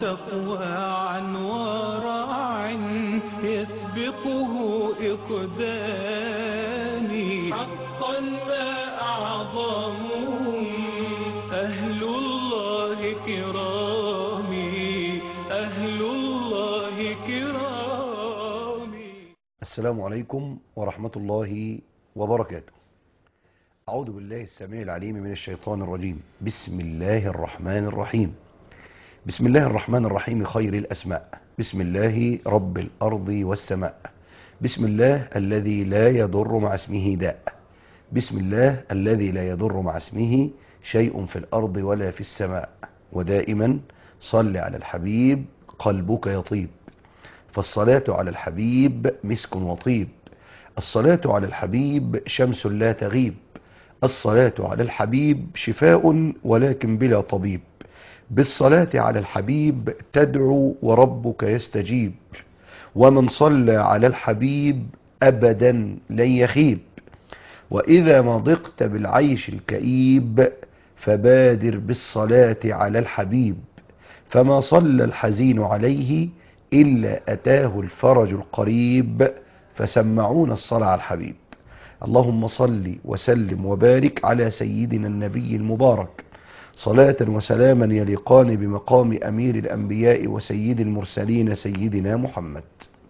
تقوى عن ورع يسبقه إقدامي حقا ما أعظمهم أهل الله كرامي أهل الله كرامي السلام عليكم ورحمة الله وبركاته أعوذ بالله السميع العليم من الشيطان الرجيم بسم الله الرحمن الرحيم بسم الله الرحمن الرحيم خير الأسماء بسم الله رب الأرض والسماء بسم الله الذي لا يضر مع اسمه داء بسم الله الذي لا يضر مع اسمه شيء في الأرض ولا في السماء ودائما صل على الحبيب قلبك يطيب فالصلاة على الحبيب مسك وطيب الصلاة على الحبيب شمس لا تغيب الصلاة على الحبيب شفاء ولكن بلا طبيب بالصلاة على الحبيب تدعو وربك يستجيب ومن صلى على الحبيب أبدا لن يخيب وإذا ما ضقت بالعيش الكئيب فبادر بالصلاة على الحبيب فما صلى الحزين عليه إلا أتاه الفرج القريب فسمعون الصلاة على الحبيب اللهم صل وسلم وبارك على سيدنا النبي المبارك صلاة وسلاما يليقان بمقام أمير الأنبياء وسيد المرسلين سيدنا محمد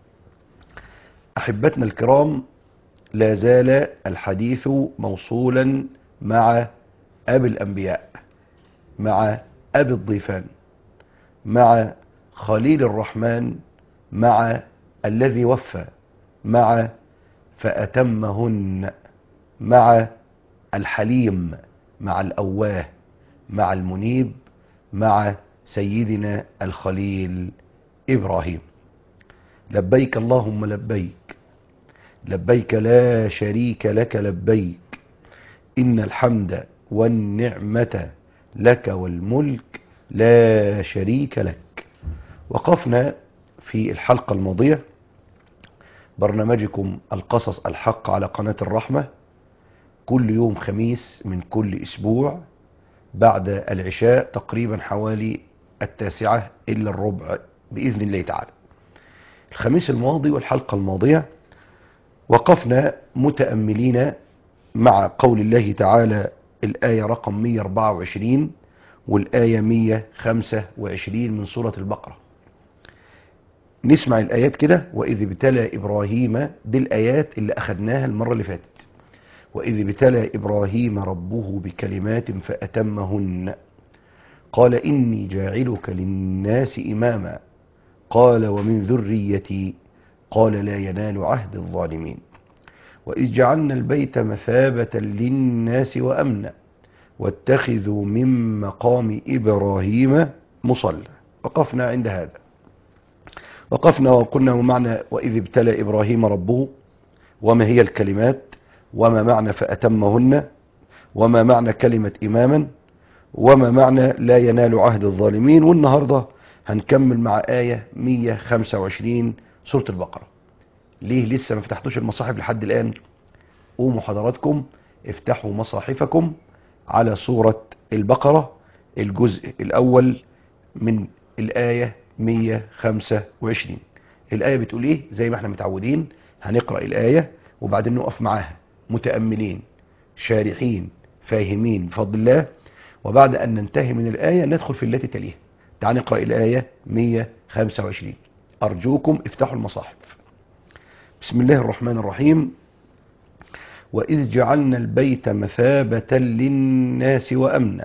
أحبتنا الكرام لا زال الحديث موصولا مع أبي الأنبياء مع أبي الضيفان مع خليل الرحمن مع الذي وفى مع فأتمهن مع الحليم مع الأواه مع المنيب مع سيدنا الخليل إبراهيم لبيك اللهم لبيك لبيك لا شريك لك لبيك إن الحمد والنعمة لك والملك لا شريك لك وقفنا في الحلقة الماضية برنامجكم القصص الحق على قناة الرحمة كل يوم خميس من كل أسبوع بعد العشاء تقريبا حوالي التاسعة إلا الربع بإذن الله تعالى الخميس الماضي والحلقة الماضية وقفنا متأملين مع قول الله تعالى الآية رقم 124 والآية 125 من سورة البقرة نسمع الآيات كده وإذ ابتلى إبراهيم دي الآيات اللي أخدناها المرة اللي فاتت وإذ ابتلى إبراهيم ربه بكلمات فأتمهن قال إني جاعلك للناس إماما قال ومن ذريتي قال لا ينال عهد الظالمين وإذ جعلنا البيت مثابة للناس وأمنا واتخذوا من مقام إبراهيم مصلى وقفنا عند هذا وقفنا وقلنا معنى وإذ ابتلى إبراهيم ربه وما هي الكلمات وما معنى فأتمهن وما معنى كلمة إماما وما معنى لا ينال عهد الظالمين والنهاردة هنكمل مع آية 125 سورة البقرة ليه لسه ما فتحتوش المصاحف لحد الآن قوموا حضراتكم افتحوا مصاحفكم على سورة البقرة الجزء الأول من الآية 125 الآية بتقول إيه زي ما احنا متعودين هنقرأ الآية وبعدين نقف معاها متأملين شارحين فاهمين بفضل الله وبعد أن ننتهي من الآية ندخل في التي تليها تعال نقرأ الآية 125 أرجوكم افتحوا المصاحف بسم الله الرحمن الرحيم وإذ جعلنا البيت مثابة للناس وأمنا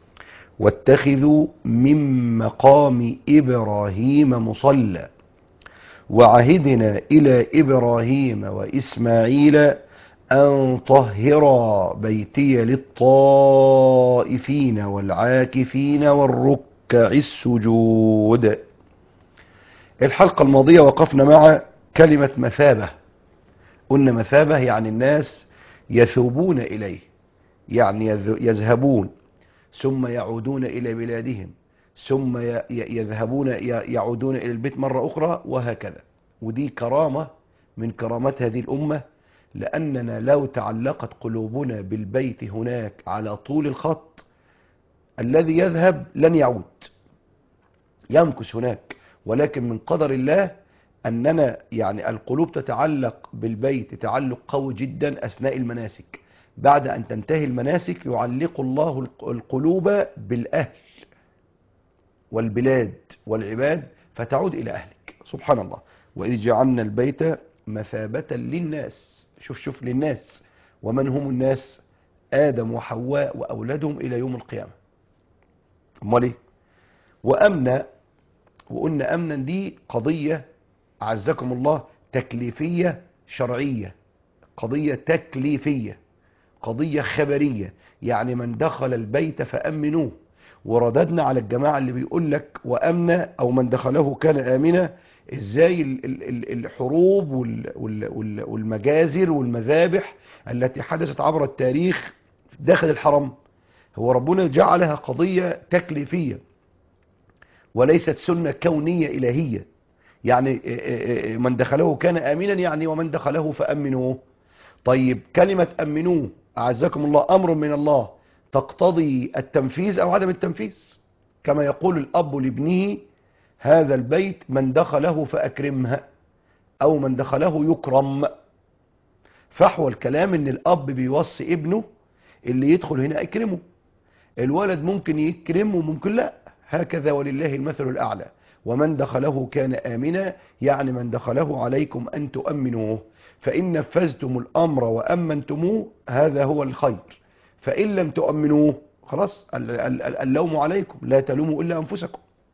واتخذوا من مقام إبراهيم مصلى وعهدنا إلى إبراهيم وإسماعيل أن طهرا بيتي للطائفين والعاكفين والركع السجود الحلقة الماضية وقفنا مع كلمة مثابة قلنا مثابة يعني الناس يثوبون إليه يعني يذهبون ثم يعودون إلى بلادهم ثم يذهبون يعودون إلى البيت مرة أخرى وهكذا ودي كرامة من كرامات هذه الأمة لأننا لو تعلقت قلوبنا بالبيت هناك على طول الخط الذي يذهب لن يعود يمكث هناك ولكن من قدر الله أننا يعني القلوب تتعلق بالبيت تعلق قوي جدا أثناء المناسك بعد أن تنتهي المناسك يعلق الله القلوب بالأهل والبلاد والعباد فتعود إلى أهلك سبحان الله وإذ جعلنا البيت مثابة للناس شوف شوف للناس ومن هم الناس آدم وحواء وأولادهم إلى يوم القيامة أمال إيه وأمنا وقلنا أمنا دي قضية أعزكم الله تكليفية شرعية قضية تكليفية قضية خبرية يعني من دخل البيت فأمنوه ورددنا على الجماعة اللي بيقول لك وأمنا أو من دخله كان آمنا إزاي ال- ال- ال- الحروب وال- وال- وال- والمجازر والمذابح التي حدثت عبر التاريخ داخل الحرم هو ربنا جعلها قضية تكليفية وليست سنة كونية إلهية يعني من دخله كان آمنا يعني ومن دخله فأمنوه طيب كلمة أمنوه أعزكم الله أمر من الله تقتضي التنفيذ أو عدم التنفيذ كما يقول الأب لابنه هذا البيت من دخله فأكرمه أو من دخله يكرم فحوى الكلام ان الأب بيوصي ابنه اللي يدخل هنا أكرمه الولد ممكن يكرمه وممكن لا هكذا ولله المثل الأعلى ومن دخله كان آمنا يعني من دخله عليكم أن تؤمنوه فإن نفذتم الأمر وأمنتموه هذا هو الخير فإن لم تؤمنوه خلاص ال- ال- ال- اللوم عليكم لا تلوموا إلا أنفسكم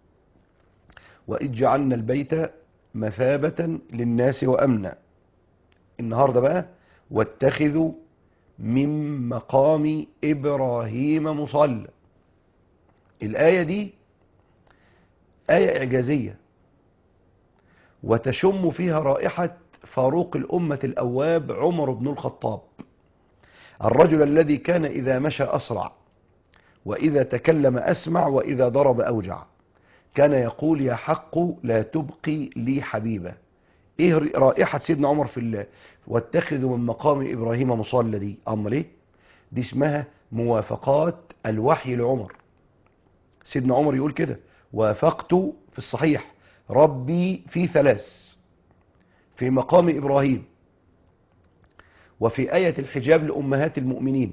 وإذ جعلنا البيت مثابة للناس وأمنا النهاردة بقى واتخذوا من مقام إبراهيم مصلى الآية دي آية إعجازية وتشم فيها رائحة فاروق الأمة الأواب عمر بن الخطاب الرجل الذي كان إذا مشى أسرع وإذا تكلم أسمع وإذا ضرب أوجع كان يقول يا حق لا تبقي لي حبيبا ايه رائحة سيدنا عمر في الله واتخذوا من مقام إبراهيم مصلى دي أمال ايه دي اسمها موافقات الوحي لعمر سيدنا عمر يقول كده وافقت في الصحيح ربي في ثلاث في مقام إبراهيم وفي آية الحجاب لأمهات المؤمنين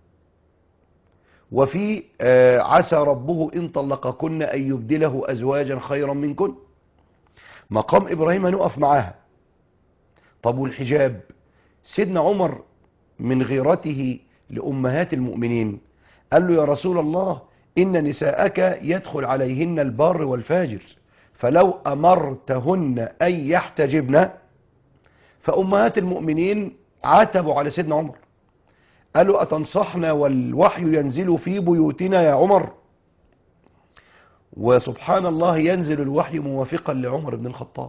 وفي آه، عسى ربه إن طلقكن أن يبدله أزواجا خيرا منكن مقام إبراهيم هنقف معاها طب والحجاب سيدنا عمر من غيرته لأمهات المؤمنين قال له يا رسول الله إن نساءك يدخل عليهن البار والفاجر فلو أمرتهن أن يحتجبن فأمهات المؤمنين عاتبوا على سيدنا عمر قالوا أتنصحنا والوحي ينزل في بيوتنا يا عمر وسبحان الله ينزل الوحي موافقا لعمر بن الخطاب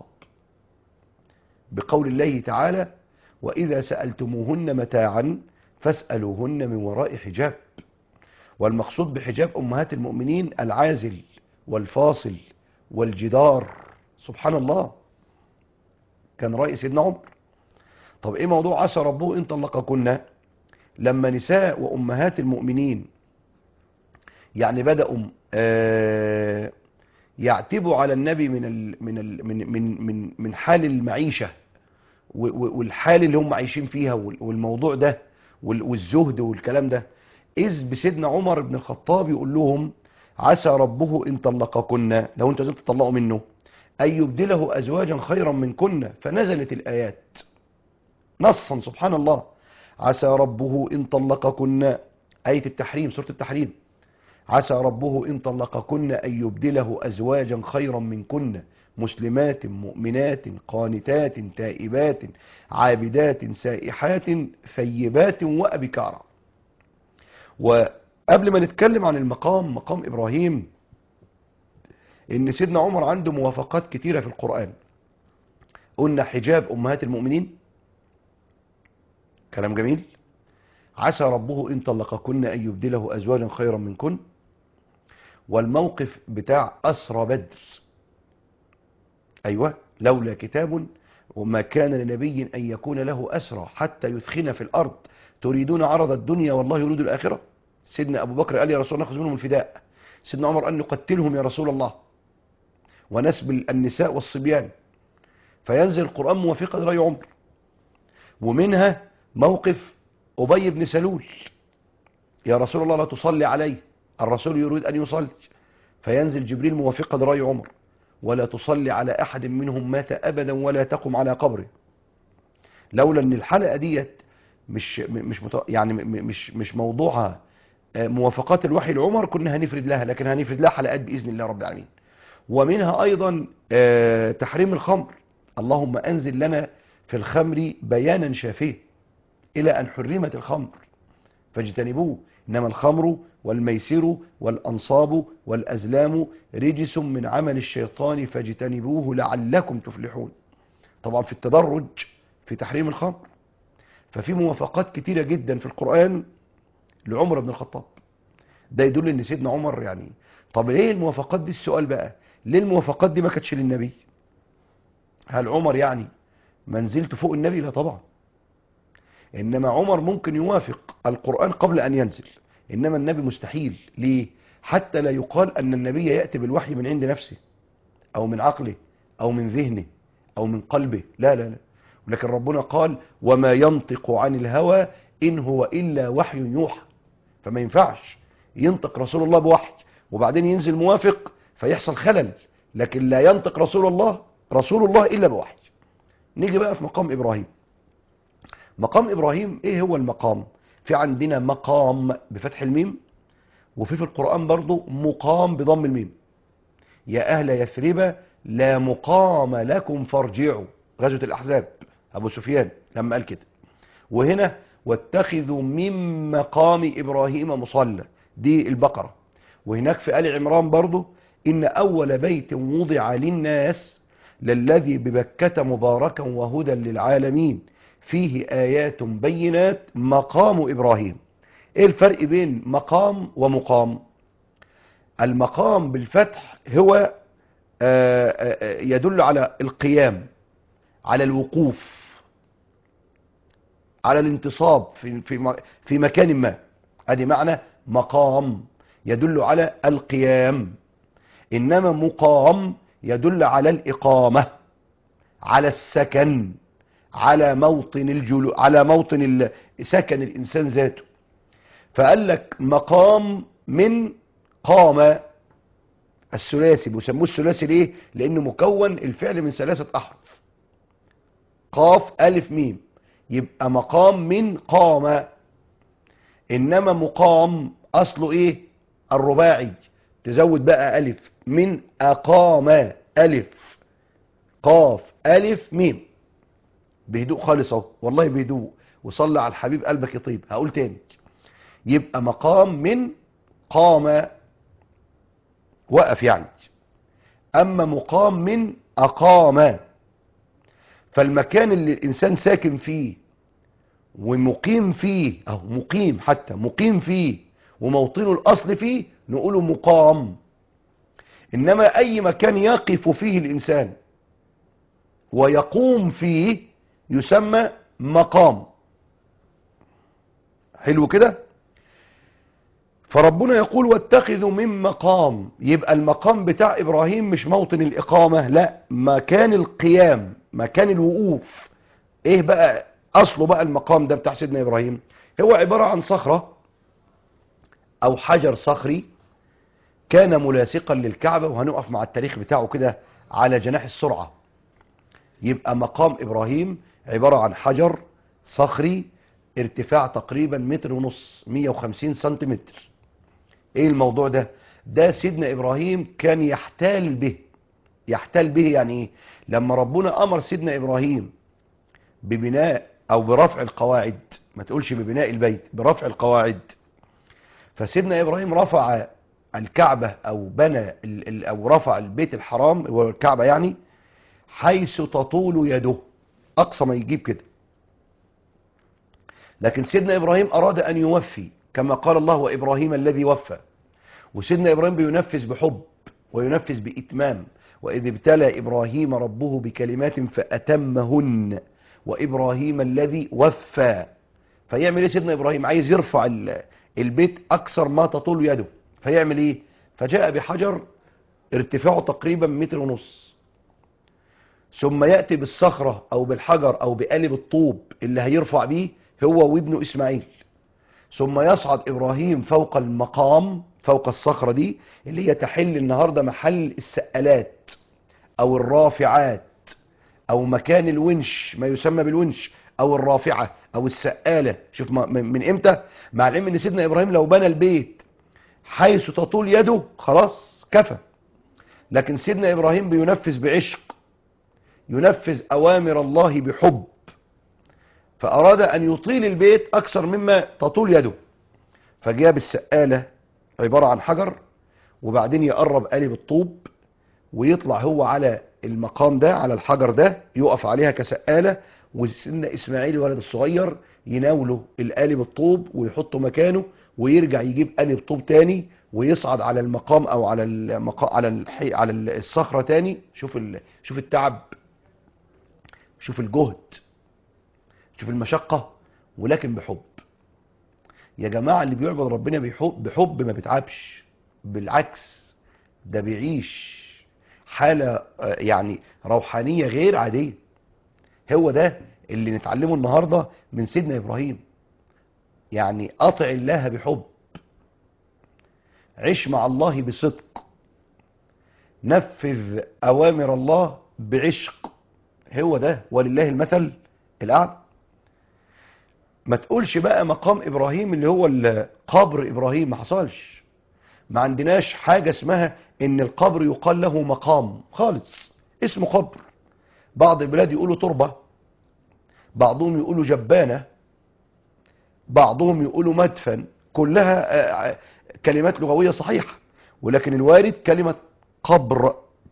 بقول الله تعالى وإذا سألتموهن متاعا فاسألوهن من وراء حجاب والمقصود بحجاب أمهات المؤمنين العازل والفاصل والجدار سبحان الله كان رأي سيدنا عمر طب ايه موضوع عسى ربه ان طلقكن لما نساء وامهات المؤمنين يعني بدأوا آه، يعتبوا على النبي من ال من ال من من من من حال المعيشة و- و- والحال اللي هم عايشين فيها وال- والموضوع ده وال- والزهد والكلام ده إذ بسيدنا عمر بن الخطاب يقول لهم عسى ربه إن طلقكن لو انتوا عايزين تطلقوا منه أن يبدله أزواجا خيرا منكن فنزلت الآيات نصا سبحان الله عسى ربه إن طلقكن آية التحريم سورة التحريم عسى ربه إن طلقكن أن يبدله أزواجا خيرا منكن مسلمات مؤمنات قانتات تائبات عابدات سائحات ثيبات وأبكارا وقبل ما نتكلم عن المقام مقام إبراهيم إن سيدنا عمر عنده موافقات كتيرة في القرآن قلنا حجاب أمهات المؤمنين كلام جميل عسى ربه إن طلقكن أن يبدله أزواجا خيرا منكن والموقف بتاع أسرى بدر أيوة لولا كتاب وما كان لنبي أن يكون له أسرى حتى يثخن في الأرض تريدون عرض الدنيا والله يريد الآخرة سيدنا أبو بكر قال يا رسول الله نأخذ منهم الفداء سيدنا عمر قال نقتلهم يا رسول الله ونسب النساء والصبيان فينزل القرآن موافقا لرأي عمر ومنها موقف أبي بن سلول يا رسول الله لا تصلي عليه الرسول يريد أن يصلي فينزل جبريل موافقا لرأي عمر ولا تصلي على أحد منهم مات أبدا ولا تقم على قبره لولا ان الحلقة ديت مش مش مت... يعني م- مش مش موضوعها آه، موافقات الوحي لعمر كنا هنفرد لها لكن هنفرد لها حلقات بإذن الله رب العالمين ومنها أيضا آه، تحريم الخمر اللهم أنزل لنا في الخمر بيانا شافيا إلى أن حرمت الخمر فاجتنبوه إنما الخمر والميسر والأنصاب والأزلام رجس من عمل الشيطان فاجتنبوه لعلكم تفلحون طبعا في التدرج في تحريم الخمر ففي موافقات كتيرة جدا في القرآن لعمر بن الخطاب ده يدل ان سيدنا عمر يعني طب ليه الموافقات دي السؤال بقى ليه الموافقات دي ما كانتش للنبي هل عمر يعني منزلت فوق النبي لا طبعا انما عمر ممكن يوافق القرآن قبل ان ينزل انما النبي مستحيل ليه حتى لا يقال ان النبي يأتي بالوحي من عند نفسه او من عقله او من ذهنه او من قلبه لا لا لا لكن ربنا قال وما ينطق عن الهوى إن هو إلا وحي يوحى فما ينفعش ينطق رسول الله بوحي وبعدين ينزل موافق فيحصل خلل لكن لا ينطق رسول الله رسول الله إلا بوحي نيجي بقى في مقام إبراهيم مقام إبراهيم إيه هو المقام في عندنا مقام بفتح الميم وفي في القرآن برضو مقام بضم الميم يا أهل يثرب لا مقام لكم فارجعوا غزوة الأحزاب أبو سفيان لما قال كده وهنا واتخذوا من مقام إبراهيم مصلى دي البقرة وهناك في آل عمران برضو إن أول بيت وضع للناس للذي ببكة مباركا وهدى للعالمين فيه آيات بينات مقام إبراهيم إيه الفرق بين مقام ومقام المقام بالفتح هو آه، آه، آه، يدل على القيام على الوقوف على الانتصاب في في م- في مكان ما ادي معنى مقام يدل على القيام انما مقام يدل على الاقامه على السكن على موطن الجلو على موطن ال- سكن الانسان ذاته فقال لك مقام من قام الثلاثي بيسموه الثلاثي ليه لانه مكون الفعل من ثلاثه احرف قاف ألف ميم يبقى مقام من قام إنما مقام أصله إيه الرباعي تزود بقى ألف من أقام ألف قاف ألف ميم بهدوء خالص اهو والله بهدوء وصلى على الحبيب قلبك يطيب هقول تاني يبقى مقام من قام وقف يعني أما مقام من أقام فالمكان اللي الإنسان ساكن فيه ومقيم فيه أو مقيم حتى مقيم فيه وموطنه الأصل فيه نقوله مقام إنما أي مكان يقف فيه الإنسان ويقوم فيه يسمى مقام حلو كده فربنا يقول واتخذوا من مقام يبقى المقام بتاع إبراهيم مش موطن الإقامة لا مكان القيام مكان الوقوف ايه بقى اصله بقى المقام ده بتاع سيدنا ابراهيم هو عبارة عن صخرة او حجر صخري كان ملاصقا للكعبة وهنقف مع التاريخ بتاعه كده على جناح السرعة يبقى مقام ابراهيم عبارة عن حجر صخري ارتفاع تقريبا متر ونص 150 سنتيمتر ايه الموضوع ده ده سيدنا ابراهيم كان يحتال به يحتال به يعني ايه لما ربنا امر سيدنا ابراهيم ببناء او برفع القواعد ما تقولش ببناء البيت برفع القواعد فسيدنا ابراهيم رفع الكعبة او بنى ال- ال- او رفع البيت الحرام هو الكعبة يعني حيث تطول يده اقصى ما يجيب كده لكن سيدنا ابراهيم اراد ان يوفي كما قال الله وابراهيم الذي وفى وسيدنا ابراهيم بينفذ بحب وينفذ باتمام واذ ابتلى ابراهيم ربه بكلمات فاتمهن وابراهيم الذي وفى فيعمل ايه سيدنا ابراهيم عايز يرفع ال- البيت اكثر ما تطول يده فيعمل ايه فجاء بحجر ارتفاعه تقريبا متر ونص ثم يأتي بالصخرة أو بالحجر أو بقالب الطوب اللي هيرفع بيه هو وابنه إسماعيل ثم يصعد إبراهيم فوق المقام فوق الصخرة دي اللي هي تحل النهاردة محل السقالات أو الرافعات أو مكان الونش ما يسمى بالونش أو الرافعة أو السقالة شوف ما- من من إمتى مع العلم إن سيدنا إبراهيم لو بنى البيت حيث تطول يده خلاص كفى لكن سيدنا إبراهيم بينفذ بعشق ينفذ أوامر الله بحب فأراد أن يطيل البيت أكثر مما تطول يده فجاب السقالة عبارة عن حجر وبعدين يقرب قالب الطوب ويطلع هو على المقام ده على الحجر ده يقف عليها كسقالة وسيدنا إسماعيل الولد الصغير يناوله القالب الطوب ويحطه مكانه ويرجع يجيب قالب طوب تاني ويصعد على المقام او على المقا... على الحي... على الصخره تاني شوف ال... شوف التعب شوف الجهد شوف المشقه ولكن بحب يا جماعه اللي بيعبد ربنا بحب بحب ما بيتعبش بالعكس ده بيعيش حاله آه، يعني روحانيه غير عاديه هو ده اللي نتعلمه النهارده من سيدنا ابراهيم يعني اطع الله بحب عش مع الله بصدق نفذ اوامر الله بعشق هو ده ولله المثل الاعلى ما تقولش بقى مقام ابراهيم اللي هو ال- قبر ابراهيم ما حصلش ما عندناش حاجه اسمها ان القبر يقال له مقام خالص اسمه قبر بعض البلاد يقولوا تربه بعضهم يقولوا جبانه بعضهم يقولوا مدفن كلها آه، آه، كلمات لغوية صحيحة ولكن الوارد كلمة قبر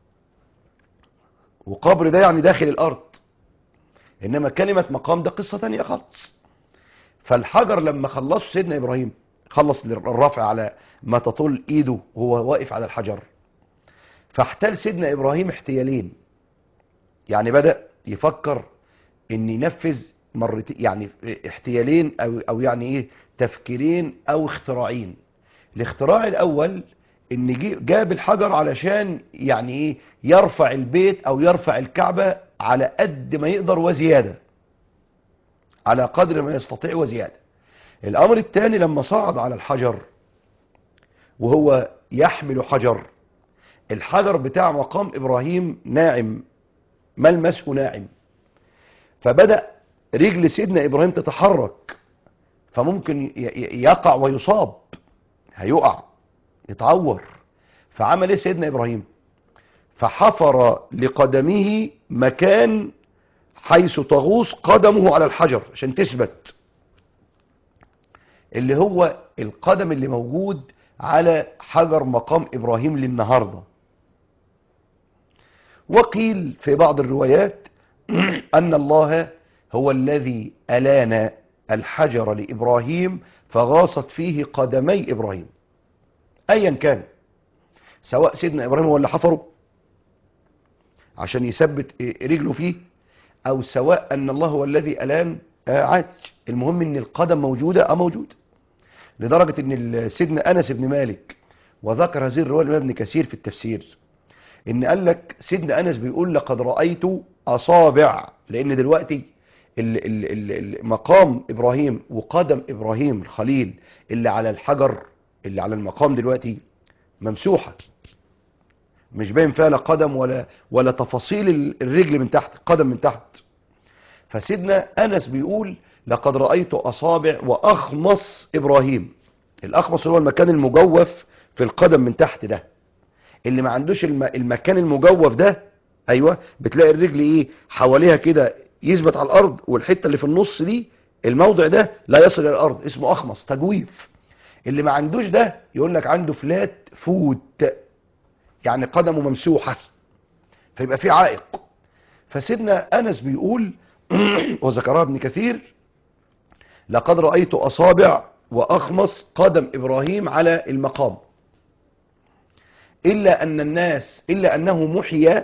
وقبر ده يعني داخل الأرض إنما كلمة مقام ده قصة تانية خالص فالحجر لما خلصوا سيدنا إبراهيم خلص الرفع على ما تطول إيده وهو واقف على الحجر فاحتال سيدنا إبراهيم احتيالين يعني بدأ يفكر ان ينفذ مرتين يعني احتيالين او او يعني ايه تفكيرين او اختراعين الاختراع الاول ان جي- جاب الحجر علشان يعني ايه يرفع البيت او يرفع الكعبة على قد ما يقدر وزيادة على قدر ما يستطيع وزيادة الامر الثاني لما صعد على الحجر وهو يحمل حجر الحجر بتاع مقام ابراهيم ناعم ملمسه ناعم فبدأ رجل سيدنا إبراهيم تتحرك فممكن ي- ي- يقع ويصاب هيقع يتعور فعمل ايه سيدنا إبراهيم فحفر لقدمه مكان حيث تغوص قدمه على الحجر عشان تثبت اللي هو القدم اللي موجود على حجر مقام إبراهيم للنهارده وقيل في بعض الروايات أن الله هو الذي ألان الحجر لإبراهيم فغاصت فيه قدمي إبراهيم أيا كان سواء سيدنا إبراهيم هو اللي حفره عشان يثبت رجله فيه أو سواء أن الله هو الذي ألان آه، عادي المهم أن القدم موجودة أو موجودة لدرجة أن سيدنا أنس بن مالك وذكر هذه الرواية الإمام ابن كثير في التفسير ان قال لك سيدنا انس بيقول لقد رايت اصابع لان دلوقتي ال- ال- ال- ال- مقام ابراهيم وقدم ابراهيم الخليل اللي على الحجر اللي على المقام دلوقتي ممسوحه مش باين فيها لا قدم ولا ولا تفاصيل ال- الرجل من تحت القدم من تحت فسيدنا انس بيقول لقد رايت اصابع واخمص ابراهيم الاخمص اللي هو المكان المجوف في القدم من تحت ده اللي ما عندوش الم... المكان المجوف ده ايوه بتلاقي الرجل ايه حواليها كده يثبت على الارض والحته اللي في النص دي الموضع ده لا يصل الى الارض اسمه اخمص تجويف اللي ما عندوش ده يقول لك عنده فلات فوت يعني قدمه ممسوحه فيبقى في عائق فسيدنا انس بيقول وذكرها ابن كثير لقد رايت اصابع واخمص قدم ابراهيم على المقام إلا أن الناس إلا أنه محي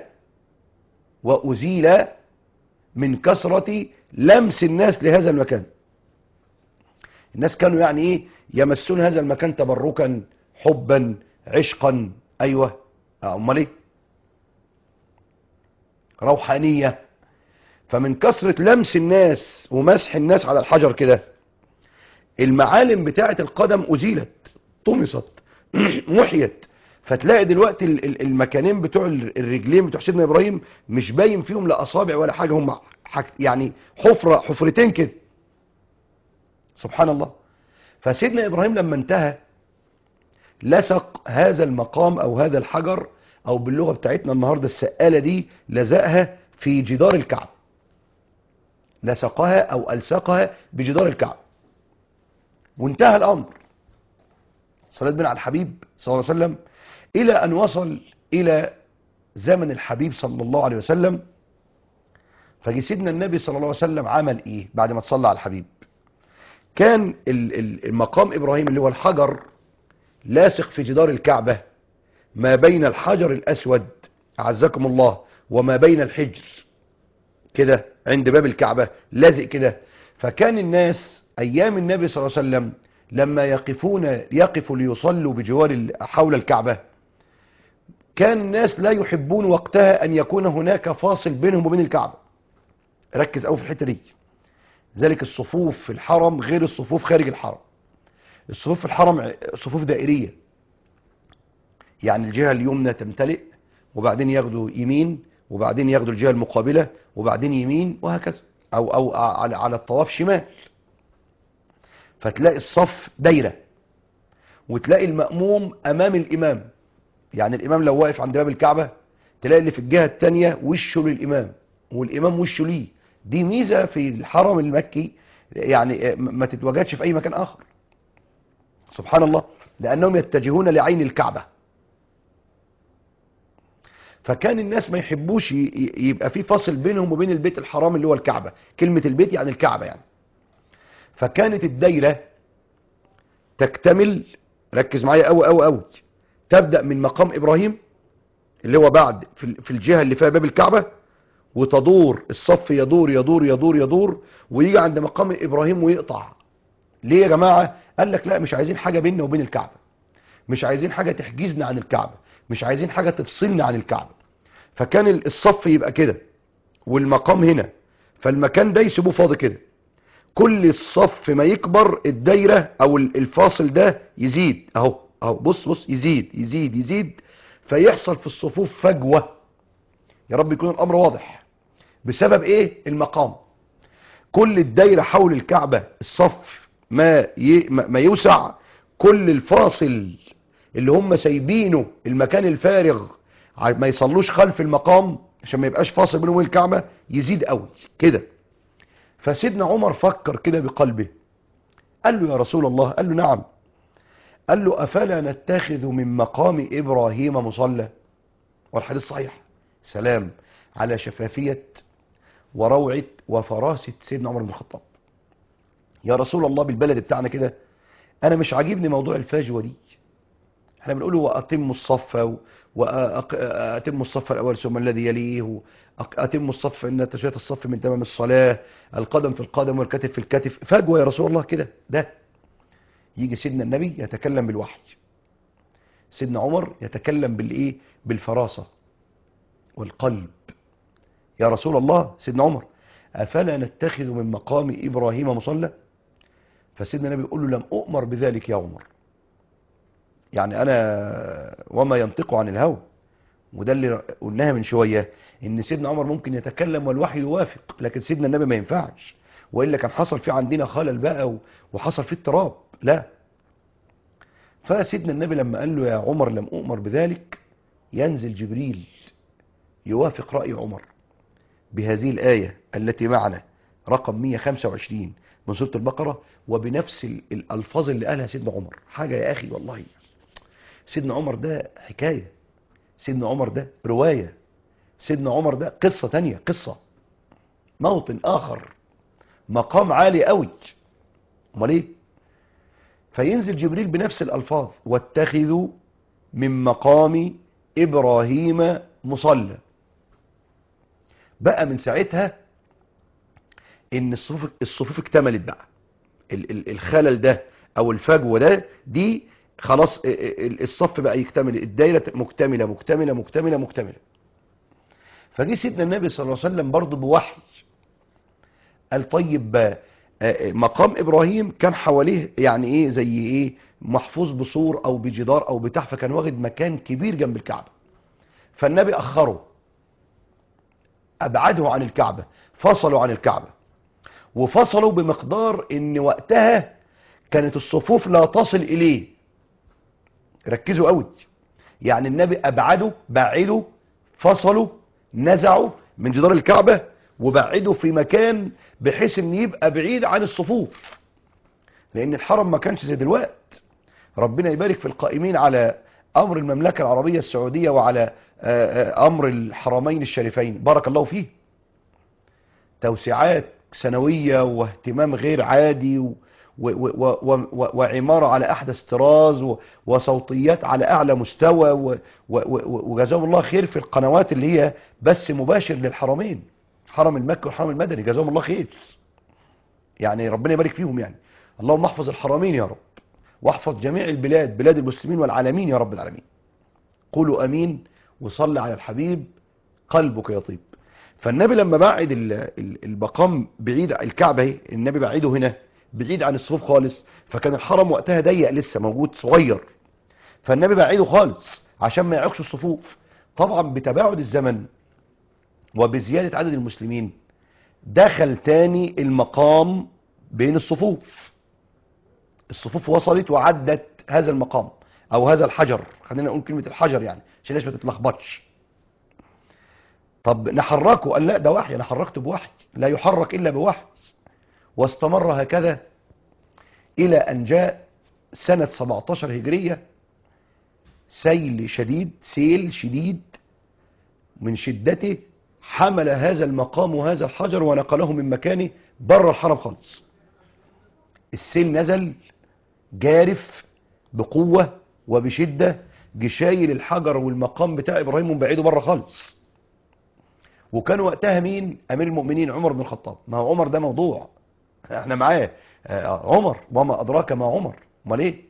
وأزيل من كثرة لمس الناس لهذا المكان الناس كانوا يعني إيه يمسون هذا المكان تبركا حبا عشقا أيوة امال ايه روحانيه فمن كثره لمس الناس ومسح الناس على الحجر كده المعالم بتاعه القدم ازيلت طمست محيت فتلاقي دلوقتي ال- ال- المكانين بتوع ال- الرجلين بتوع سيدنا ابراهيم مش باين فيهم لا اصابع ولا حاجه هم حاج يعني حفره حفرتين كده سبحان الله فسيدنا ابراهيم لما انتهى لصق هذا المقام او هذا الحجر او باللغه بتاعتنا النهارده السقاله دي لزقها في جدار الكعبه لصقها او الصقها بجدار الكعبه وانتهى الامر صلاه بنا على الحبيب صلى الله عليه وسلم الى ان وصل الى زمن الحبيب صلى الله عليه وسلم فجي سيدنا النبي صلى الله عليه وسلم عمل ايه بعد ما تصلى على الحبيب كان ال- ال- المقام ابراهيم اللي هو الحجر لاصق في جدار الكعبة ما بين الحجر الأسود أعزكم الله وما بين الحجر كده عند باب الكعبة لازق كده فكان الناس أيام النبي صلى الله عليه وسلم لما يقفون يقفوا ليصلوا بجوار ال- حول الكعبة كان الناس لا يحبون وقتها أن يكون هناك فاصل بينهم وبين الكعبة ركز أوي في الحتة دي ذلك الصفوف في الحرم غير الصفوف خارج الحرم الصفوف في الحرم ع- صفوف دائرية يعني الجهة اليمنى تمتلئ وبعدين ياخدوا يمين وبعدين ياخدوا الجهة المقابلة وبعدين يمين وهكذا أو أو على على الطواف شمال فتلاقي الصف دايرة وتلاقي المأموم أمام الإمام يعني الإمام لو واقف عند باب الكعبة تلاقي اللي في الجهة التانية وشه للإمام والإمام وشه ليه دي ميزة في الحرم المكي يعني ما تتواجدش في أي مكان آخر سبحان الله لأنهم يتجهون لعين الكعبة فكان الناس ما يحبوش ي- ي- يبقى في فاصل بينهم وبين البيت الحرام اللي هو الكعبة كلمة البيت يعني الكعبة يعني فكانت الدايرة تكتمل ركز معايا قوي قوي قوي تبدأ من مقام إبراهيم اللي هو بعد في ال- في الجهة اللي فيها باب الكعبة وتدور الصف يدور يدور يدور يدور ويجي عند مقام إبراهيم ويقطع ليه يا جماعة قال لك لا مش عايزين حاجة بيننا وبين الكعبة مش عايزين حاجة تحجزنا عن الكعبة مش عايزين حاجة تفصلنا عن الكعبة فكان ال- الصف يبقى كده والمقام هنا فالمكان ده يسيبوه فاضي كده كل الصف ما يكبر الدايرة او ال- الفاصل ده يزيد اهو اهو بص بص يزيد يزيد يزيد فيحصل في الصفوف فجوة يا رب يكون الامر واضح بسبب ايه المقام كل الدايرة حول الكعبة الصف ما ي... ما ما يوسع كل الفاصل اللي هم سايبينه المكان الفارغ ع- ما يصلوش خلف المقام عشان ما يبقاش فاصل بينه وبين الكعبة يزيد قوي كده فسيدنا عمر فكر كده بقلبه قال له يا رسول الله قال له نعم قال له أفلا نتخذ من مقام إبراهيم مصلى والحديث صحيح سلام على شفافية وروعة وفراسة سيدنا عمر بن الخطاب يا رسول الله بالبلد بتاعنا كده انا مش عاجبني موضوع الفجوة دي احنا بنقول واتم الصف واتم الصف الاول ثم الذي يليه اتم الصف ان تشويه الصف من تمام الصلاه القدم في القدم والكتف في الكتف فجوه يا رسول الله كده ده يجي سيدنا النبي يتكلم بالوحي سيدنا عمر يتكلم بالايه بالفراسه والقلب يا رسول الله سيدنا عمر افلا نتخذ من مقام ابراهيم مصلى فسيدنا النبي يقول له لم اؤمر بذلك يا عمر يعني انا وما ينطق عن الهوى وده اللي قلناها من شويه ان سيدنا عمر ممكن يتكلم والوحي يوافق لكن سيدنا النبي ما ينفعش والا كان حصل في عندنا خلل بقى و- وحصل فيه اضطراب لا فسيدنا النبي لما قال له يا عمر لم اؤمر بذلك ينزل جبريل يوافق راي عمر بهذه الايه التي معنا رقم 125 من سوره البقره وبنفس ال- الالفاظ اللي قالها سيدنا عمر حاجه يا اخي والله سيدنا عمر ده حكايه سيدنا عمر ده روايه سيدنا عمر ده قصه تانية قصه موطن اخر مقام عالي قوي امال ايه فينزل جبريل بنفس الالفاظ واتخذوا من مقام ابراهيم مصلى بقى من ساعتها ان الصفوف الصفوف اكتملت بقى ال- ال- الخلل ده او الفجوه ده دي خلاص ا- ا- الصف بقى يكتمل الدايرة مكتملة مكتملة مكتملة مكتملة فجي سيدنا النبي صلى الله عليه وسلم برضه بوحي قال طيب آه، آه، مقام ابراهيم كان حواليه يعني ايه زي ايه محفوظ بسور او بجدار او بتاع فكان واخد مكان كبير جنب الكعبة فالنبي اخره ابعده عن الكعبة فصلوا عن الكعبة وفصلوا بمقدار ان وقتها كانت الصفوف لا تصل اليه ركزوا قوي يعني النبي ابعده بعده فصلوا نزعوا من جدار الكعبة وبعده في مكان بحيث ان يبقى بعيد عن الصفوف لان الحرم ما كانش زي دلوقت ربنا يبارك في القائمين على امر المملكة العربية السعودية وعلى آه، آه، امر الحرمين الشريفين بارك الله فيه توسعات سنوية واهتمام غير عادي و و و و و وعمارة على أحدث طراز و وصوتيات على أعلى مستوى و و و وجزاهم الله خير في القنوات اللي هي بث مباشر للحرمين حرم المكي والحرم المدني جزاهم الله خير يعني ربنا يبارك فيهم يعني اللهم احفظ الحرمين يا رب واحفظ جميع البلاد بلاد المسلمين والعالمين يا رب العالمين قولوا امين وصل على الحبيب قلبك يطيب فالنبي لما بعد ال- ال- المقام بعيد الكعبة اهي النبي بعيده هنا بعيد عن الصفوف خالص فكان الحرم وقتها ضيق لسه موجود صغير فالنبي بعيده خالص عشان ما يعكش الصفوف طبعا بتباعد الزمن وبزيادة عدد المسلمين دخل تاني المقام بين الصفوف الصفوف وصلت وعدت هذا المقام او هذا الحجر خلينا نقول كلمة الحجر يعني عشان الناس ما تتلخبطش طب نحركه قال لا ده وحي انا حركته بوحي لا يحرك الا بوحي واستمر هكذا الى ان جاء سنة 17 هجرية سيل شديد سيل شديد من شدته حمل هذا المقام وهذا الحجر ونقله من مكانه بره الحرم خالص السيل نزل جارف بقوة وبشدة جشايل الحجر والمقام بتاع ابراهيم وبعيده بره خالص وكان وقتها مين امير المؤمنين عمر بن الخطاب ما هو عمر ده موضوع احنا معاه آه، عمر وما ادراك ما عمر امال ايه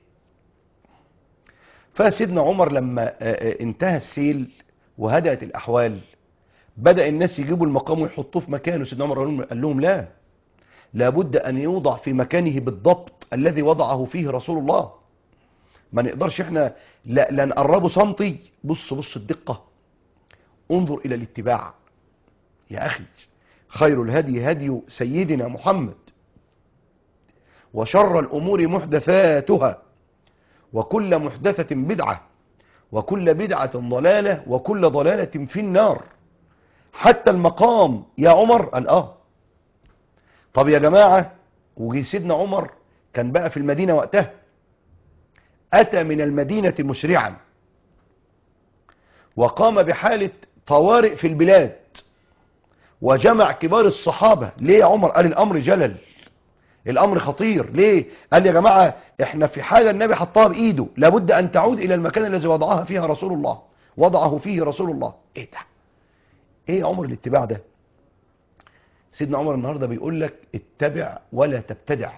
فسيدنا عمر لما آه، آه، انتهى السيل وهدأت الاحوال بدأ الناس يجيبوا المقام ويحطوه في مكانه سيدنا عمر قال لهم- قال لهم لا لابد ان يوضع في مكانه بالضبط الذي وضعه فيه رسول الله ما نقدرش احنا لا, لا نقربه سنتي بص بص الدقة انظر الى الاتباع يا اخي خير الهدي هدي سيدنا محمد وشر الامور محدثاتها وكل محدثة بدعة وكل بدعة ضلالة وكل ضلالة في النار حتى المقام يا عمر قال اه طب يا جماعة وجي سيدنا عمر كان بقى في المدينة وقتها أتى من المدينة مسرعا وقام بحالة طوارئ في البلاد وجمع كبار الصحابة ليه يا عمر قال الأمر جلل الأمر خطير ليه قال يا جماعة احنا في حاجة النبي حطها بإيده لابد أن تعود إلى المكان الذي وضعها فيها رسول الله وضعه فيه رسول الله ايه ده ايه يا عمر الاتباع ده سيدنا عمر النهاردة بيقول لك اتبع ولا تبتدع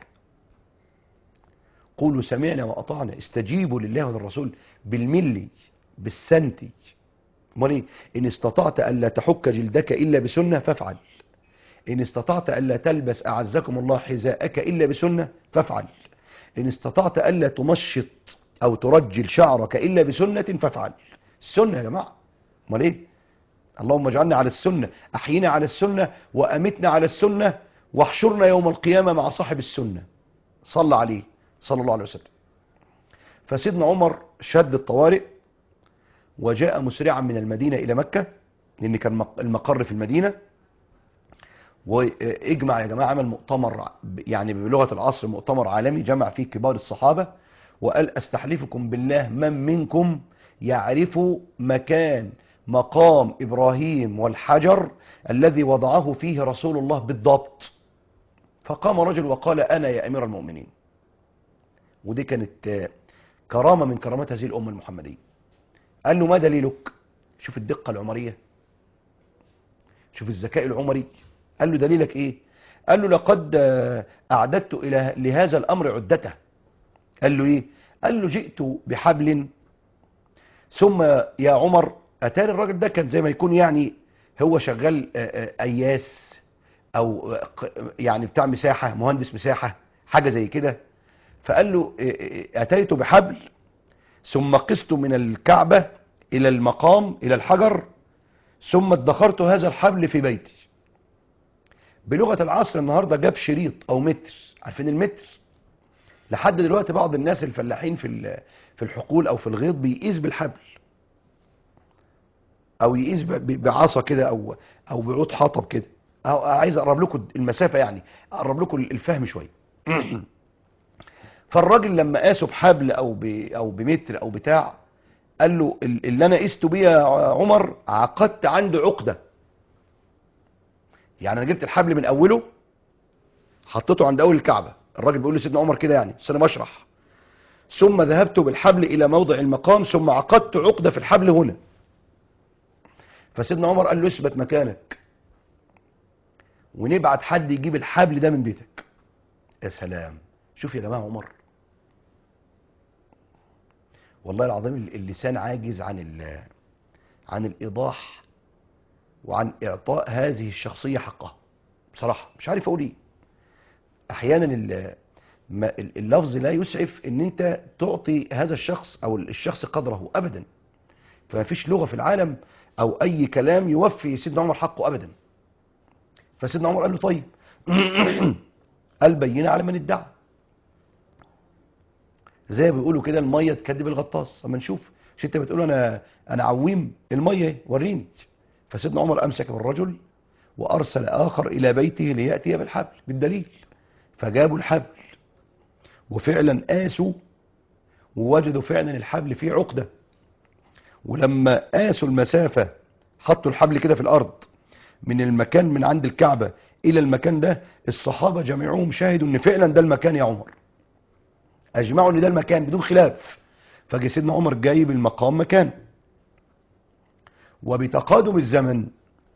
قولوا سمعنا وأطعنا استجيبوا لله وللرسول بالملي بالسنتي امال ايه ان استطعت الا تحك جلدك الا بسنه فافعل ان استطعت الا تلبس اعزكم الله حذاءك الا بسنه فافعل ان استطعت الا تمشط او ترجل شعرك الا بسنه فافعل السنه يا جماعه امال ايه اللهم اجعلنا على السنه احينا على السنه وامتنا على السنه واحشرنا يوم القيامه مع صاحب السنه صلى عليه صلى الله عليه وسلم فسيدنا عمر شد الطوارئ وجاء مسرعا من المدينة إلى مكة لأن كان مق- المقر في المدينة واجمع يا جماعة عمل مؤتمر يعني بلغة العصر مؤتمر عالمي جمع فيه كبار الصحابة وقال استحلفكم بالله من منكم يعرف مكان مقام إبراهيم والحجر الذي وضعه فيه رسول الله بالضبط فقام رجل وقال أنا يا أمير المؤمنين ودي كانت آه، كرامة من كرامات هذه الأمة المحمدية قال له ما دليلك شوف الدقة العمرية شوف الذكاء العمري قال له دليلك ايه قال له لقد آه، اعددت الى لهذا الامر عدته قال له ايه قال له جئت بحبل ثم يا عمر اتاري الراجل ده كان زي ما يكون يعني هو شغال آه، آه، اياس او آه، ق- يعني بتاع مساحه مهندس مساحه حاجه زي كده فقال له آه، آه، اتيت بحبل ثم قست من الكعبه الى المقام الى الحجر ثم ادخرت هذا الحبل في بيتي بلغه العصر النهارده جاب شريط او متر عارفين المتر لحد دلوقتي بعض الناس الفلاحين في ال- في الحقول او في الغيط بيقيس بالحبل او يقيس ب- ب- بعصا كده او او بعود حطب كده أو عايز اقرب لكم المسافه يعني اقرب لكم الفهم شويه فالراجل لما قاسه بحبل او ب او بمتر او بتاع قال له ال- اللي انا قست بيه يا عمر عقدت عنده عقده يعني انا جبت الحبل من اوله حطيته عند اول الكعبه الراجل بيقول لسيدنا عمر كده يعني بس انا بشرح ثم ذهبت بالحبل الى موضع المقام ثم عقدت عقده في الحبل هنا فسيدنا عمر قال له اثبت مكانك ونبعت حد يجيب الحبل ده من بيتك يا سلام شوف يا جماعه عمر والله العظيم اللسان عاجز عن ال- عن الايضاح وعن اعطاء هذه الشخصيه حقها بصراحه مش عارف اقول ايه احيانا ال- ما- ال- اللفظ لا يسعف ان انت تعطي هذا الشخص او الشخص قدره ابدا فما فيش لغه في العالم او اي كلام يوفي سيدنا عمر حقه ابدا فسيدنا عمر قال له طيب البينه على من ادعى زي ما بيقولوا كده الميه تكذب الغطاس اما نشوف مش انت بتقول انا انا عويم الميه اهي، وريني فسيدنا عمر امسك بالرجل وارسل اخر الى بيته لياتي بالحبل بالدليل فجابوا الحبل وفعلا قاسوا ووجدوا فعلا الحبل فيه عقده ولما قاسوا المسافه حطوا الحبل كده في الارض من المكان من عند الكعبه الى المكان ده الصحابه جميعهم شاهدوا ان فعلا ده المكان يا عمر اجمعوا ان ده المكان بدون خلاف فجه سيدنا عمر جايب المقام مكان وبتقادم الزمن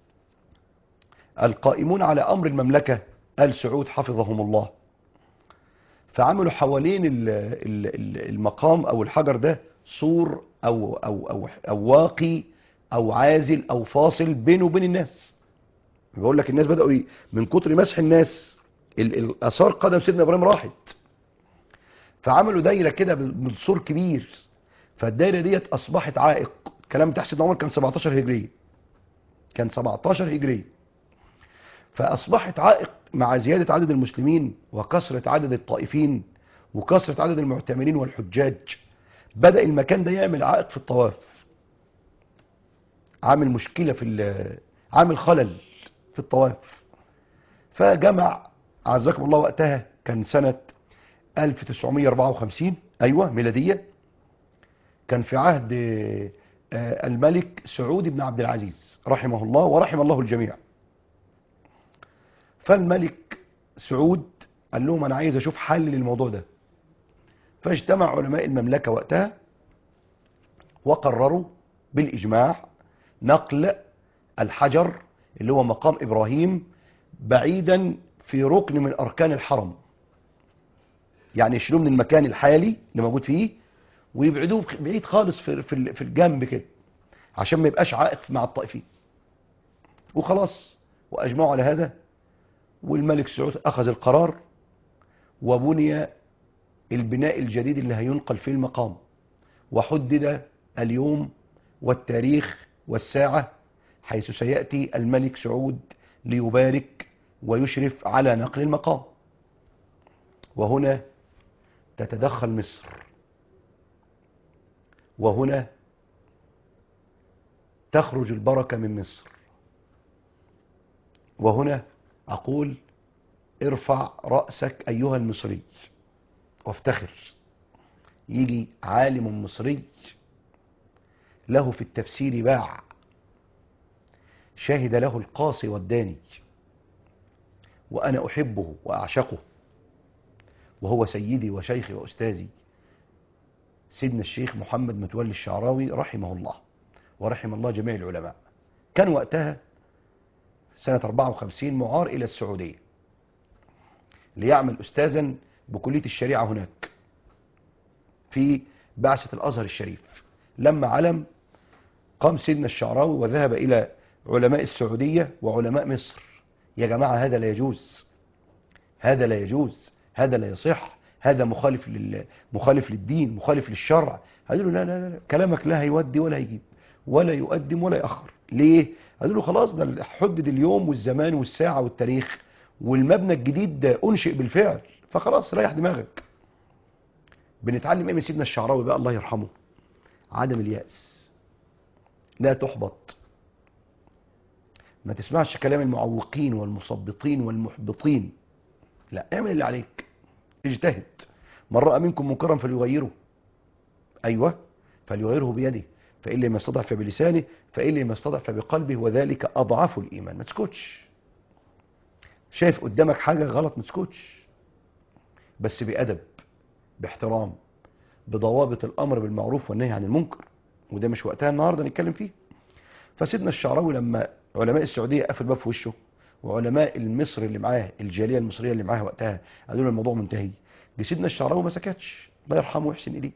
القائمون على امر المملكه ال سعود حفظهم الله فعملوا حوالين ال- ال- ال- المقام او الحجر ده سور او او او, أو واقي او عازل او فاصل بينه وبين الناس بقول لك الناس بداوا ي- من كتر مسح الناس ال- الاثار قدم سيدنا ابراهيم راحت فعملوا دايره كده من سور كبير فالدايره ديت اصبحت عائق الكلام بتاع سيدنا عمر كان 17 هجريه كان 17 هجريه فاصبحت عائق مع زياده عدد المسلمين وكثره عدد الطائفين وكثره عدد المعتمرين والحجاج بدا المكان ده يعمل عائق في الطواف عامل مشكله في ال- عامل خلل في الطواف فجمع اعزكم الله وقتها كان سنه 1954 ايوه ميلاديه كان في عهد آه، الملك سعود بن عبد العزيز رحمه الله ورحم الله الجميع فالملك سعود قال لهم انا عايز اشوف حل للموضوع ده فاجتمع علماء المملكه وقتها وقرروا بالاجماع نقل الحجر اللي هو مقام ابراهيم بعيدا في ركن من اركان الحرم يعني يشيلوه من المكان الحالي اللي موجود فيه ويبعدوه بعيد خالص في في في الجنب كده عشان ما يبقاش عائق مع الطائفين وخلاص واجمعوا على هذا والملك سعود اخذ القرار وبني البناء الجديد اللي هينقل فيه المقام وحدد اليوم والتاريخ والساعة حيث سيأتي الملك سعود ليبارك ويشرف على نقل المقام وهنا تتدخل مصر وهنا تخرج البركة من مصر وهنا أقول ارفع رأسك أيها المصري وافتخر يجي عالم مصري له في التفسير باع شهد له القاصي والداني وأنا أحبه وأعشقه وهو سيدي وشيخي وأستاذي سيدنا الشيخ محمد متولي الشعراوي رحمه الله ورحم الله جميع العلماء كان وقتها سنة 54 معار إلى السعودية ليعمل أستاذا بكلية الشريعة هناك في بعثة الأزهر الشريف لما علم قام سيدنا الشعراوي وذهب إلى علماء السعودية وعلماء مصر يا جماعة هذا لا يجوز هذا لا يجوز هذا لا يصح هذا مخالف لل... مخالف للدين مخالف للشرع قالوا له لا لا لا كلامك لا هيودي ولا هيجيب ولا يقدم ولا يأخر ليه قالوا له خلاص ده حدد اليوم والزمان والساعة والتاريخ والمبنى الجديد ده أنشئ بالفعل فخلاص ريح دماغك بنتعلم ايه من سيدنا الشعراوي بقى الله يرحمه عدم اليأس لا تحبط ما تسمعش كلام المعوقين والمثبطين والمحبطين لا اعمل اللي عليك اجتهد من رأى منكم منكرا فليغيره ايوه فليغيره بيده فإن لم يستطع فبلسانه فإن لم يستطع فبقلبه وذلك أضعف الإيمان ما تسكتش شايف قدامك حاجة غلط ما تسكتش بس بأدب باحترام بضوابط الأمر بالمعروف والنهي عن المنكر وده مش وقتها النهاردة نتكلم فيه فسيدنا الشعراوي لما علماء السعودية قفل باب في وشه وعلماء المصر اللي معاه الجالية المصرية اللي معاه وقتها قالوا له الموضوع منتهي جه سيدنا الشعراوي ما سكتش الله يرحمه ويحسن إليه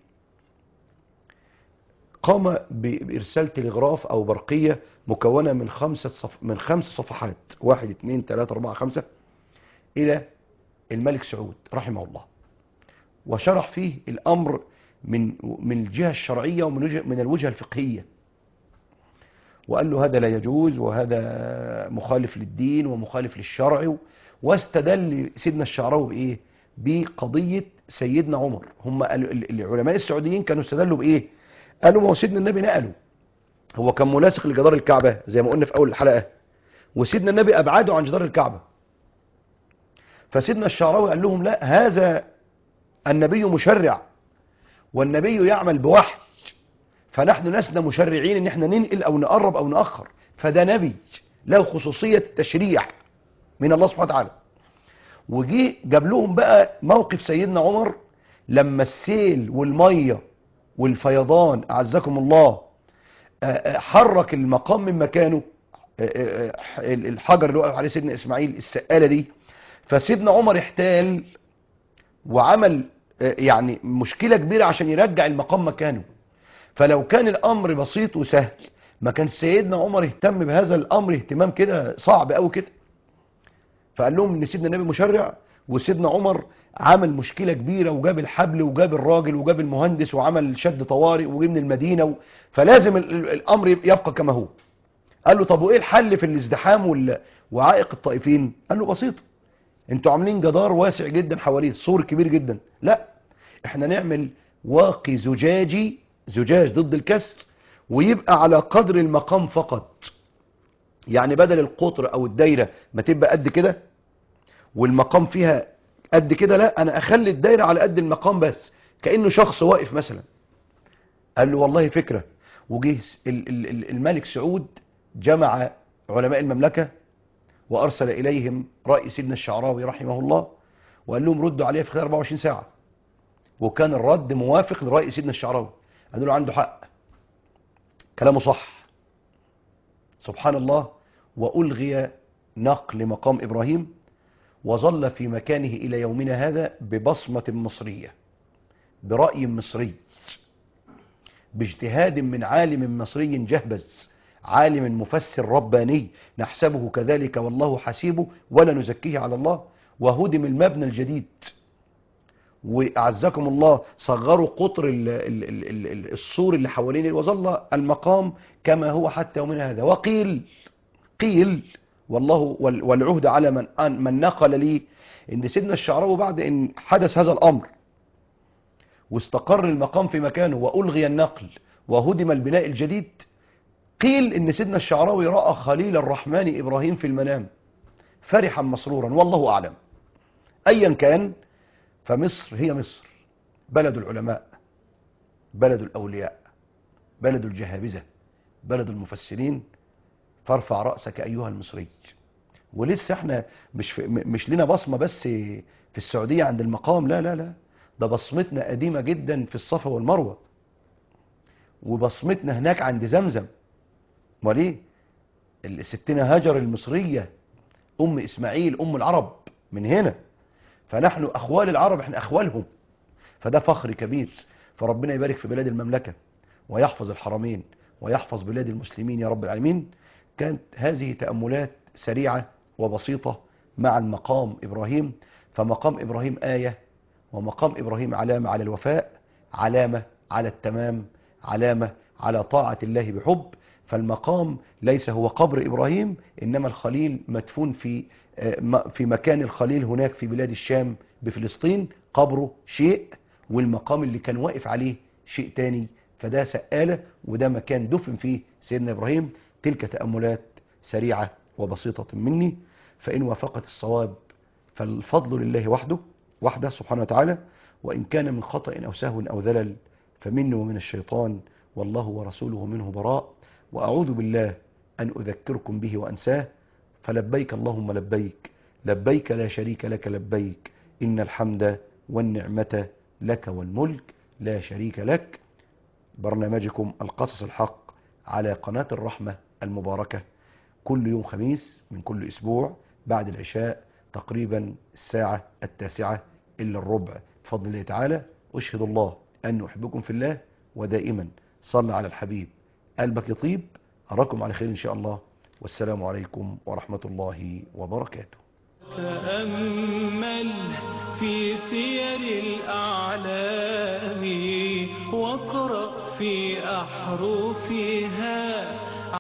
قام بإرسال تلغراف أو برقية مكونة من خمسة صف من خمس صفحات واحد اثنين ثلاثة أربعة خمسة إلى الملك سعود رحمه الله وشرح فيه الأمر من من الجهة الشرعية ومن وجه من الوجهة الفقهية وقال له هذا لا يجوز وهذا مخالف للدين ومخالف للشرع واستدل سيدنا الشعراوي بإيه بقضية سيدنا عمر هم العلماء السعوديين كانوا استدلوا بإيه قالوا ما هو سيدنا النبي نقله هو كان ملاصق لجدار الكعبة زي ما قلنا في أول الحلقة وسيدنا النبي أبعده عن جدار الكعبة فسيدنا الشعراوي قال لهم لا هذا النبي مشرع والنبي يعمل بوحي فنحن لسنا مشرعين ان احنا ننقل او نقرب او نأخر فده نبي له خصوصية التشريع من الله سبحانه وتعالى وجي جاب لهم بقى موقف سيدنا عمر لما السيل والميه والفيضان أعزكم الله حرك المقام من مكانه الحجر اللي وقف عليه سيدنا إسماعيل السقالة دي فسيدنا عمر احتال وعمل يعني مشكلة كبيرة عشان يرجع المقام مكانه فلو كان الأمر بسيط وسهل ما كان سيدنا عمر اهتم بهذا الأمر اهتمام كده صعب قوي كده فقال لهم ان سيدنا النبي مشرع وسيدنا عمر عمل مشكلة كبيرة وجاب الحبل وجاب الراجل وجاب المهندس وعمل شد طوارئ وجه من المدينة و... فلازم ال- الأمر يبقى كما هو قال له طب وإيه الحل في الازدحام وال... وعائق الطائفين قال له بسيط انتوا عاملين جدار واسع جدا حواليه سور كبير جدا لا احنا نعمل واقي زجاجي زجاج ضد الكسر ويبقى على قدر المقام فقط يعني بدل القطر او الدايرة ما تبقى قد كده والمقام فيها قد كده لا انا اخلي الدايرة على قد المقام بس كأنه شخص واقف مثلا قال له والله فكرة وجه ال- ال- ال- الملك سعود جمع علماء المملكة وارسل اليهم رأي سيدنا الشعراوي رحمه الله وقال لهم ردوا عليه في خلال 24 ساعة وكان الرد موافق لرأي سيدنا الشعراوي قالوا له عنده حق كلامه صح سبحان الله وألغي نقل مقام إبراهيم وظل في مكانه إلى يومنا هذا ببصمة مصرية برأي مصري باجتهاد من عالم مصري جهبذ عالم مفسر رباني نحسبه كذلك والله حسيبه ولا نزكيه على الله وهدم المبنى الجديد وأعزكم الله صغروا قطر ال- ال- ال- ال- ال- السور اللي حوالين وظل المقام كما هو حتى يومنا هذا وقيل قيل والله وال- والعهد على من أن- من نقل لي ان سيدنا الشعراوي بعد ان حدث هذا الامر واستقر المقام في مكانه والغي النقل وهدم البناء الجديد قيل ان سيدنا الشعراوي راى خليل الرحمن ابراهيم في المنام فرحا مسرورا والله اعلم ايا كان فمصر هي مصر بلد العلماء بلد الأولياء بلد الجهابذة بلد المفسرين فارفع رأسك أيها المصري ولسه احنا مش في م- مش لنا بصمة بس في السعودية عند المقام لا لا لا ده بصمتنا قديمة جدا في الصفا والمروة وبصمتنا هناك عند زمزم وليه الستنا هاجر المصرية أم إسماعيل أم العرب من هنا فنحن أخوال العرب احنا أخوالهم فده فخر كبير فربنا يبارك في بلاد المملكة ويحفظ الحرمين ويحفظ بلاد المسلمين يا رب العالمين كانت هذه تأملات سريعة وبسيطة مع المقام إبراهيم فمقام إبراهيم آية ومقام إبراهيم علامة على الوفاء علامة على التمام علامة على طاعة الله بحب فالمقام ليس هو قبر إبراهيم إنما الخليل مدفون في في مكان الخليل هناك في بلاد الشام بفلسطين قبره شيء والمقام اللي كان واقف عليه شيء تاني فده سقالة وده مكان دفن فيه سيدنا إبراهيم تلك تأملات سريعة وبسيطة مني فإن وافقت الصواب فالفضل لله وحده وحده سبحانه وتعالى وإن كان من خطأ أو سهو أو ذلل فمني ومن الشيطان والله ورسوله منه براء وأعوذ بالله أن أذكركم به وأنساه فلبيك اللهم لبيك لبيك لا شريك لك لبيك إن الحمد والنعمة لك والملك لا شريك لك برنامجكم القصص الحق على قناة الرحمة المباركة كل يوم خميس من كل أسبوع بعد العشاء تقريبا الساعة التاسعة إلا الربع بفضل الله تعالى أشهد الله أن أحبكم في الله ودائما صلى على الحبيب قلبك يطيب أراكم على خير إن شاء الله والسلام عليكم ورحمة الله وبركاته تأمل في سير الأعلام واقرأ في أحرفها